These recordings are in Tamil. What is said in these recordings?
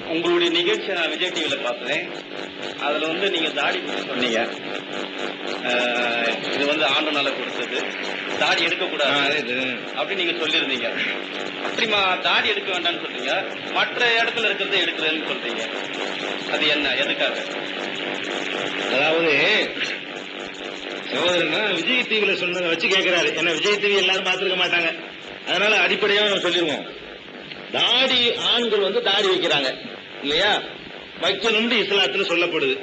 உங்களுடைய நிகழ்ச்சியை நான் விஜய் டிவில பார்த்தேன் அதுல வந்து நீங்க தாடி பத்தி சொன்னீங்க அஹ், இது வந்து ஆண்டனால கொடுத்தது தாடி எடுக்கக்கூடாது அப்படி நீங்க சொல்லியிருந்தீங்க அப்படிமா தாடி எடுக்க வேண்டாம்னு சொல்றீங்க மற்ற இடத்துல இருக்கிறத எடுக்கிறேன்னு சொல்றீங்க அது என்ன எதுக்காக அதாவது சகோதரனா விஜய் டிவில சொன்னதை வச்சு கேட்கிறாரு ஏன்னா விஜய் டிவி எல்லாரும் பார்த்திருக்க மாட்டாங்க அதனால அடிப்படையா நம்ம சொல்லிருவோம் தாடி ஆண்கள் வந்து தாடி வைக்கிறாங்க இல்லையா வைக்கணும்னு இஸ்லாத்துல சொல்லப்படுது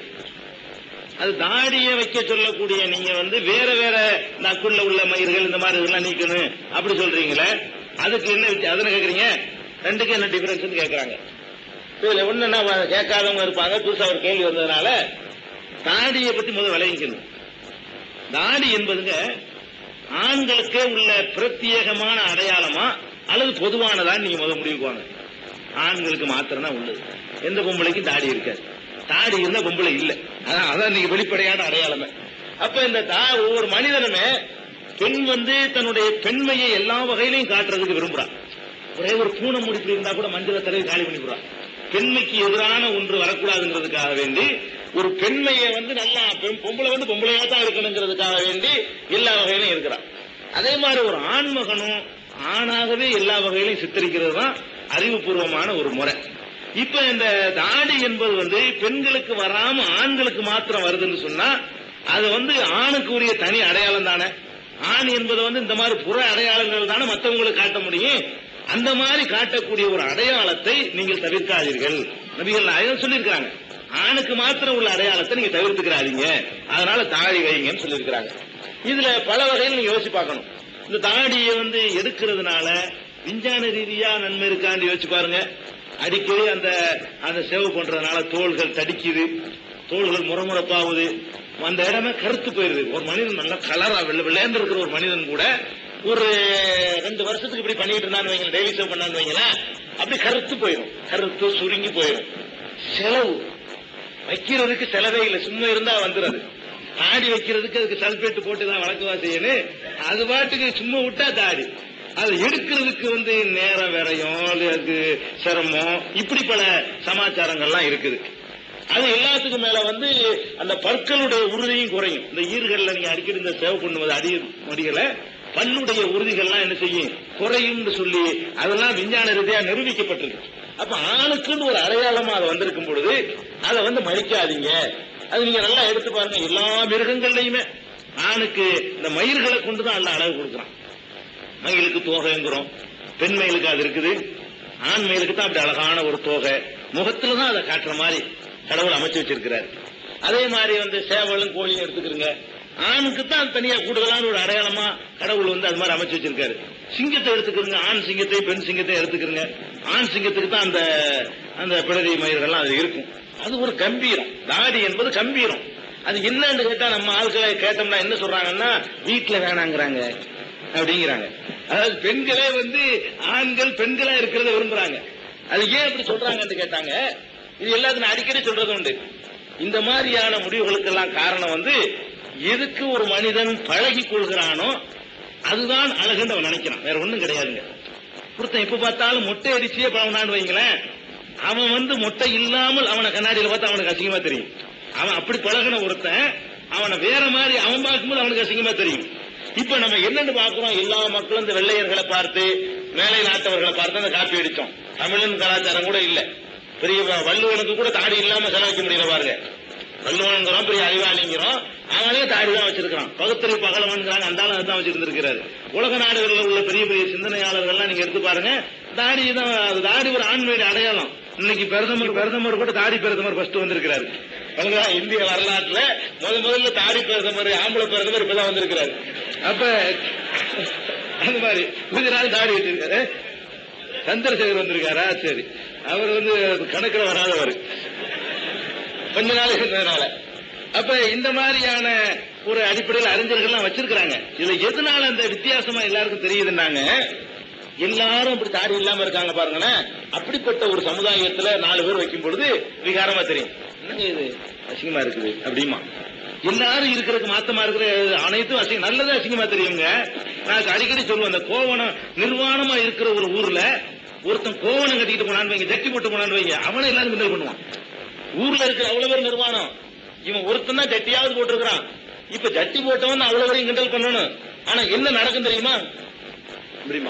அது தாடியை வைக்க சொல்லக்கூடிய நீங்க வந்து வேற வேற நக்குள்ள உள்ள மயிர்கள் இந்த மாதிரி இதெல்லாம் நீக்கணும் அப்படி சொல்றீங்களே அதுக்கு என்ன வித்தி- அதனை கேக்குறீங்க ரெண்டுக்கு என்ன டிஃபரன்ஸ் கேக்குறாங்க இதுல ஒண்ணு என்ன கேட்காதவங்க இருப்பாங்க புதுசா ஒரு கேள்வி வந்ததுனால தாடியை பத்தி முதல் விளைவிக்கணும் தாடி என்பதுங்க ஆண்களுக்கே உள்ள பிரத்யேகமான அடையாளமா அல்லது பொதுவானதான்னு நீங்க முதல் முடிவுக்கு வாங்க ஆண்களுக்கு மாத்திரம் தான் உள்ளது எந்த பொம்பளைக்கும் தாடி இருக்காது தாடி இருந்தா பொம்பளை இல்ல அதான் அதான் நீங்க வெளிப்படையான அடையாளமே அப்ப இந்த தா ஒவ்வொரு மனிதனுமே பெண் வந்து தன்னுடைய பெண்மையை எல்லா வகையிலையும் காட்டுறதுக்கு விரும்புறான் ஒரே ஒரு பூனை முடிப்பு இருந்தா கூட மஞ்சள தடவை காலி பண்ணி போறான் பெண்மைக்கு எதிரான ஒன்று வரக்கூடாதுங்கிறதுக்காக வேண்டி ஒரு பெண்மையை வந்து நல்லா பெண் பொம்பளை வந்து பொம்பளையா தான் இருக்கணுங்கிறதுக்காக வேண்டி எல்லா வகையிலும் இருக்கிறான் அதே மாதிரி ஒரு ஆண்மகனும் ஆணாகவே எல்லா வகையிலும் சித்தரிக்கிறது தான் அறிவுபூர்வமான ஒரு முறை இப்ப இந்த தாடி என்பது வந்து பெண்களுக்கு வராம ஆண்களுக்கு மாத்திரம் வருதுன்னு சொன்னா அது வந்து ஆணுக்கு உரிய தனி அடையாளம் தானே ஆண் என்பது வந்து இந்த மாதிரி புற அடையாளங்கள் தானே மற்றவங்களுக்கு காட்ட முடியும் அந்த மாதிரி காட்டக்கூடிய ஒரு அடையாளத்தை நீங்கள் தவிர்க்காதீர்கள் நபிகள் நாயகம் சொல்லியிருக்காங்க ஆணுக்கு மாத்திரம் உள்ள அடையாளத்தை நீங்க தவிர்த்துக்கிறாதீங்க அதனால தாடி வைங்கன்னு சொல்லியிருக்கிறாங்க இதுல பல வகையில் நீங்க யோசிச்சு பார்க்கணும் இந்த தாடியை வந்து எடுக்கிறதுனால விஞ்ஞான ரீதியா நன்மை இருக்கான்னு யோசிச்சு பாருங்க அடிக்கடி அந்த அந்த சேவ் பண்றதுனால தோள்கள் தடிக்குது தோள்கள் முறமுறப்பாகுது அந்த இடமே கருத்து போயிருது ஒரு மனிதன் நல்லா கலரா வெள்ள வெள்ளையந்து இருக்கிற ஒரு மனிதன் கூட ஒரு ரெண்டு வருஷத்துக்கு இப்படி பண்ணிட்டு இருந்தான்னு வைங்களேன் டெய்லி சேவ் பண்ணான்னு வைங்களேன் அப்படி கருத்து போயிடும் கருத்து சுருங்கி போயிடும் செலவு வைக்கிறதுக்கு செலவே இல்லை சும்மா இருந்தா வந்துடுறது தாடி வைக்கிறதுக்கு அதுக்கு சல்பேட் போட்டு தான் வழக்கவா செய்யணும் அது பாட்டுக்கு சும்மா விட்டா தாடி அதை எடுக்கிறதுக்கு வந்து நேரம் விரையும் அதுக்கு சிரமம் இப்படி பல சமாச்சாரங்கள்லாம் இருக்குது அது எல்லாத்துக்கும் மேல வந்து அந்த பற்களுடைய உறுதியும் குறையும் இந்த ஈர்கள்ல நீங்க அடிக்கடி இந்த சேவ் பண்ணுவது அடி மடிகளை பல்லுடைய உறுதிகள்லாம் என்ன செய்யும் குறையும்னு சொல்லி அதெல்லாம் விஞ்ஞான ரீதியா நிரூபிக்கப்பட்டிருக்கு அப்ப ஆணுக்குன்னு ஒரு அடையாளமா அது வந்திருக்கும் பொழுது அதை வந்து மதிக்காதீங்க அது நீங்க நல்லா எடுத்து பாருங்க எல்லா மிருகங்கள்லயுமே ஆணுக்கு இந்த மயிர்களை கொண்டு தான் எல்லாம் அழகு கொடுக்குறான் மயிலுக்கு தோகைங்கிறோம் பெண் மயிலுக்கு அது இருக்குது ஆண் மயிலுக்கு தான் அப்படி அழகான ஒரு தோகை முகத்துல தான் அதை காட்டுற மாதிரி கடவுள் அமைச்சு வச்சிருக்கிறாரு அதே மாதிரி வந்து சேவலும் கோழியும் எடுத்துக்கிறங்க ஆணுக்கு தான் தனியா கூடுதலான ஒரு அடையாளமா கடவுள் வந்து அது மாதிரி அமைச்சு வச்சிருக்காரு சிங்கத்தை எடுத்துக்கிறங்க ஆண் சிங்கத்தை பெண் சிங்கத்தை எடுத்துக்கிறங்க ஆண் சிங்கத்துக்கு தான் அந்த அந்த பிடரி மயிர்கள்லாம் அது இருக்கும் அது ஒரு கம்பீரம் தாடி என்பது கம்பீரம் அது என்னன்னு கேட்டா நம்ம ஆட்களை கேட்டோம்னா என்ன சொல்றாங்கன்னா வீட்டுல வேணாங்கிறாங்க அப்படிங்கிறாங்க அதாவது பெண்களே வந்து ஆண்கள் பெண்களா இருக்கிறத விரும்புறாங்க அது ஏன் அப்படி சொல்றாங்கன்னு கேட்டாங்க இது எல்லாத்துக்கும் நான் அடிக்கடி சொல்றது உண்டு இந்த மாதிரியான முடிவுகளுக்கெல்லாம் காரணம் வந்து எதுக்கு ஒரு மனிதன் பழகி கொள்கிறானோ அதுதான் அழகுன்னு அவன் நினைக்கிறான் வேற ஒண்ணும் கிடையாதுங்க ஒருத்தன் எப்ப பார்த்தாலும் மொட்டை அடிச்சே பழகினான்னு வைங்களேன் அவன் வந்து மொட்டை இல்லாமல் அவனை கண்ணாடியில பார்த்தா அவனுக்கு அசிங்கமா தெரியும் அவன் அப்படி பழகின ஒருத்தன் அவனை வேற மாதிரி அவன் பார்க்கும்போது அவனுக்கு அசிங்கமா தெரியும் இப்ப நம்ம என்னன்னு பாக்குறோம் எல்லா மக்களும் இந்த வெள்ளையர்களை பார்த்து மேலை நாட்டவர்களை பார்த்து அந்த காப்பி அடிச்சோம் தமிழன் கலாச்சாரம் கூட இல்ல பெரிய வ- வள்ளுவனுக்கு கூட தாடி இல்லாம செலவழிக்க முடியல பாருங்க வள்ளுவனுங்கிறோம் பெரிய அறிவாளிங்கிறோம் அவனே தாடி தான் வச்சிருக்கான் பகுத்தறிவு பகலவன்கிறாங்க அந்த ஆளு அதான் வச்சிருந்திருக்கிறாரு உலக நாடுகளில் உள்ள பெரிய பெரிய சிந்தனையாளர்கள்லாம் நீங்க எடுத்து பாருங்க தாடி தான் அது தாடி ஒரு ஆண்மையுடைய அடையாளம் இன்னைக்கு பிரதமர் பிரதமர் கூட தாடி பிரதமர் ஃபர்ஸ்ட் வந்திருக்கிறாரு பாருங்களா, இந்திய வரலாற்றுல முத முதல்ல தாடி பிரதமர் ஆம்பளை பிரதமர் இப்பதான் வந்திருக்கிறாரு அப்ப அந்த மாதிரி கொஞ்ச நாள் தாடி வச்சிருக்காரு சந்திரசேகர் வந்திருக்காரா சரி அவர் வந்து கணக்குல வராதவர் கொஞ்ச நாள் இருந்ததுனால அப்ப இந்த மாதிரியான ஒரு அடிப்படையில் அறிஞர்கள்லாம் வச்சிருக்கிறாங்க இதுல எதனால அந்த வித்தியாசமா எல்லாருக்கும் தெரியுதுன்னாங்க எல்லாரும் அப்படி தாடி இல்லாம இருக்காங்க பாருங்களேன் அப்படிப்பட்ட ஒரு சமுதாயத்துல நாலு பேர் வைக்கும் பொழுது விகாரமா தெரியும் என்னங்க இது அசிங்கமா இருக்குது அப்படிமா எல்லாரும் இருக்கிறதுக்கு மாத்தமா இருக்கிற அனைத்தும் அசிங்கம் நல்லது அசிங்கமா தெரியுங்க நான் அடிக்கடி சொல்லுவேன் அந்த கோவணம் நிர்வாணமா இருக்கிற ஒரு ஊர்ல ஒருத்தன் கோவணம் கட்டிட்டு போனான்னு வைங்க ஜட்டி போட்டு போனான்னு வைங்க அவனை எல்லாரும் கிண்டல் பண்ணுவான் ஊர்ல இருக்கிற அவ்வளவு பேர் நிர்வாணம் இவன் ஒருத்தன் தான் ஜட்டியாவது போட்டிருக்கிறான் இப்ப ஜட்டி போட்டவன் அவ்வளவு பேரையும் கிண்டல் பண்ணணும் ஆனா என்ன நடக்கும் தெரியுமா முடியுமா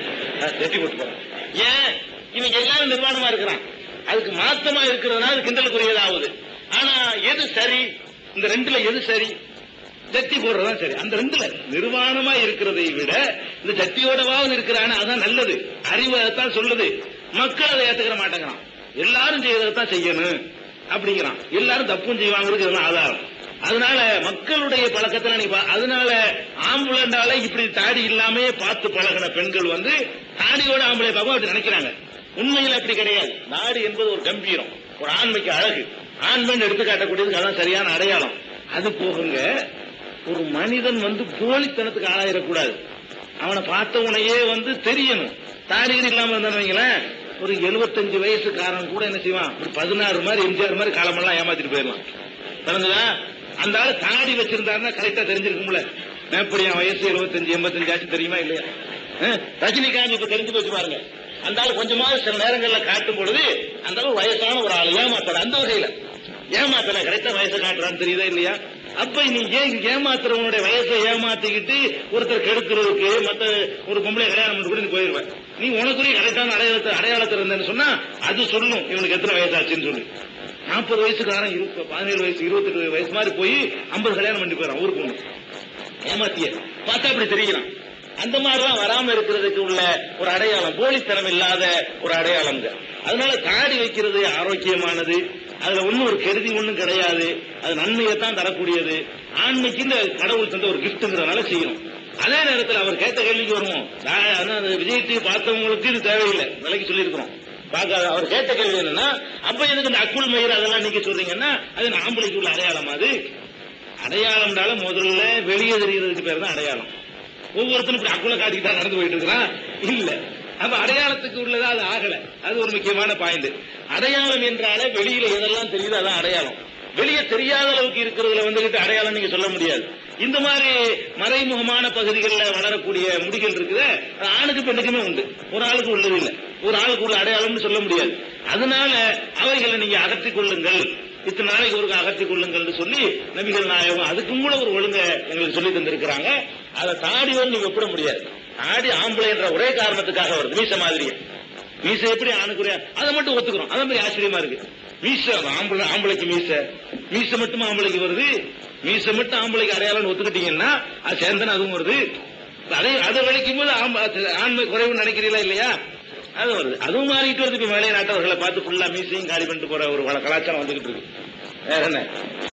ஜட்டி போட்டு போறான் ஏன் இவன் எல்லாரும் நிர்வாணமா இருக்கிறான் அதுக்கு மாத்தமா இருக்கிறதுனால அது கிண்டலுக்குரியதாகுது ஆனா எது சரி இந்த ரெண்டுல எது சரி ஜட்டி போடுறதுதான் சரி அந்த ரெண்டுல நிர்வாணமா இருக்கிறதை விட இந்த ஜட்டியோடவாவது இருக்கிறான அதான் நல்லது அறிவு அதைத்தான் சொல்லுது மக்கள் அதை ஏத்துக்கிற மாட்டேங்கிறான் எல்லாரும் செய்யறதான் செய்யணும் அப்படிங்கிறான் எல்லாரும் தப்பும் செய்வாங்கிறது இதெல்லாம் ஆதாரம் அதனால மக்களுடைய பழக்கத்துல நீ பா- அதனால ஆம்புலண்டால இப்படி தாடி இல்லாம பார்த்து பழகின பெண்கள் வந்து தாடியோட ஆம்பளை பாபா அப்படி நினைக்கிறாங்க உண்மையில் அப்படி கிடையாது தாடி என்பது ஒரு கம்பீரம் ஒரு ஆண்மைக்கு அழகு ஆண் பெண் எடுத்து காட்டக்கூடியதுக்கு அதான் சரியான அடையாளம் அது போகுங்க ஒரு மனிதன் வந்து போலித்தனத்துக்கு ஆளாயிடக்கூடாது அவனை பார்த்த உடனேயே வந்து தெரியணும் தாடிகள் இல்லாம இருந்தான்னு வைங்களேன் ஒரு 75 வயசுக்காரன் கூட என்ன செய்வான் ஒரு பதினாறு மாதிரி எம்ஜிஆர் மாதிரி காலமெல்லாம் ஏமாத்திட்டு போயிடலாம் பிறந்ததா அந்த ஆளு தாடி வச்சிருந்தாருன்னா கரெக்டா தெரிஞ்சிருக்கும்ல எப்படி என் வயசு 75 எண்பத்தஞ்சு ஆச்சு தெரியுமா இல்லையா அஹ், ரஜினிகாந்த் இப்ப தெரிஞ்சு போச்சு பாருங்க அந்த ஆளு கொஞ்சமாவது சில நேரங்கள்ல காட்டும் பொழுது அந்த அளவு வயசான ஒரு ஆள் ஏமாத்தாரு அந்த வகையில ஏமாத்தல கரெக்டா வயசை காட்டுறான்னு தெரியுதா இல்லையா அப்ப நீ ஏன் ஏமாத்துறவனுடைய வயசை ஏமாத்திக்கிட்டு ஒருத்தர் கெடுக்கிறதுக்கு மத்த ஒரு பொம்பளை கல்யாணம் பண்ணி கூட நீ போயிருவேன் நீ உனக்குரிய கரெக்டான அடையாளத்தை அடையாளத்தில் இருந்தேன்னு சொன்னா அது சொல்லணும் இவனுக்கு எத்தனை வயசாச்சுன்னு சொல்லி நாற்பது வயசுக்காரன் இரு- பதினேழு வயசு இருபத்தெட்டு வயசு மாதிரி போய் ஐம்பது கல்யாணம் பண்ணி போயிடறான் ஊருக்கு ஒண்ணு ஏமாத்திய பார்த்தா அப்படி தெரிகிறான் அந்த மாதிரிலாம் வராம இருக்கிறதுக்கு உள்ள ஒரு அடையாளம் போலித்தனம் இல்லாத ஒரு அடையாளம்ங்க அதனால தாடி வைக்கிறது ஆரோக்கியமானது அதுல ஒண்ணும் ஒரு கெடுதி ஒண்ணும் கிடையாது அது நன்மையைத்தான் தரக்கூடியது ஆண்மைக்கு இந்த கடவுள் தந்த ஒரு கிஃப்ட்ங்கிறதுனால செய்யணும் அதே நேரத்தில் அவர் கேட்ட கேள்விக்கு வருவோம் நான் அதான் அந்த விஜய் டிவி பார்த்தவங்களுக்கு இது தேவையில்லை விலைக்கு சொல்லியிருக்கிறோம் பார்க்காத அவர் கேட்ட கேள்வி என்னன்னா அப்ப எதுக்கு இந்த அக்குள் மயிர் அதெல்லாம் நீங்க சொல்றீங்கன்னா அது இந்த ஆம்பளைக்கு உள்ள அடையாளம் அது அடையாளம்னால முதல்ல வெளியே தெரிகிறதுக்கு பேர் தான் அடையாளம் ஒவ்வொருத்தரும் இப்படி அக்குள்ள காட்டிக்கிட்டா நடந்து போயிட்டு இருக்கிறான் இல்ல அப்ப அடையாளத்துக்கு உள்ளதா அது ஆகல அது ஒரு முக்கியமான பாயிண்ட் அடையாளம் என்றாலே வெளியில எதெல்லாம் தெரியுதோ அதான் அடையாளம் வெளியே தெரியாத அளவுக்கு இருக்கிறதுல வந்துகிட்டு அடையாளம் நீங்க சொல்ல முடியாது இந்த மாதிரி மறைமுகமான பகுதிகளில் வளரக்கூடிய முடிகள் இருக்குது அது ஆணுக்கு பெண்ணுக்குமே உண்டு ஒரு ஆளுக்கு உள்ளது இல்லை ஒரு ஆளுக்கு உள்ள அடையாளம்னு சொல்ல முடியாது அதனால அவைகளை நீங்க அகற்றிக் கொள்ளுங்கள் இத்தனை நாளைக்கு ஒருக்க அகற்றிக் கொள்ளுங்கள்னு சொல்லி நபிகள் நாயகம் அதுக்கும் கூட ஒரு ஒழுங்க எங்களுக்கு சொல்லி தந்திருக்கிறாங்க அதை தாடி வந்து நீங்க ஒப்பிட முடியாது தாடி ஆம்பளை என்ற ஒரே காரணத்துக்காக வருது மீச மாதிரியே மீச எப்படி ஆணுக்குரிய அதை மட்டும் ஒத்துக்கிறோம் அதே மாதிரி ஆச்சரியமா இருக்கு மீச ஆம்பளை ஆம்பளைக்கு மீச மீச மட்டும் ஆம்பளைக்கு வருது மீச மட்டும் ஆம்பளைக்கு அடையாளம்னு ஒத்துக்கிட்டீங்கன்னா அது சேர்ந்தன அதுவும் வருது அதை அதை வலிக்கும் போது ஆம்ப- ஆண்மை குறைவு நினைக்கிறீங்களா இல்லையா அது வருது அதுவும் மாறிட்டு வருது இப்ப மேலே நாட்டவர்களை பார்த்து ஃபுல்லா மீசையும் காலி பண்ணிட்டு போற ஒரு வள- கலாச்சாரம் வந்துகிட்டு இருக்கு வேற என்ன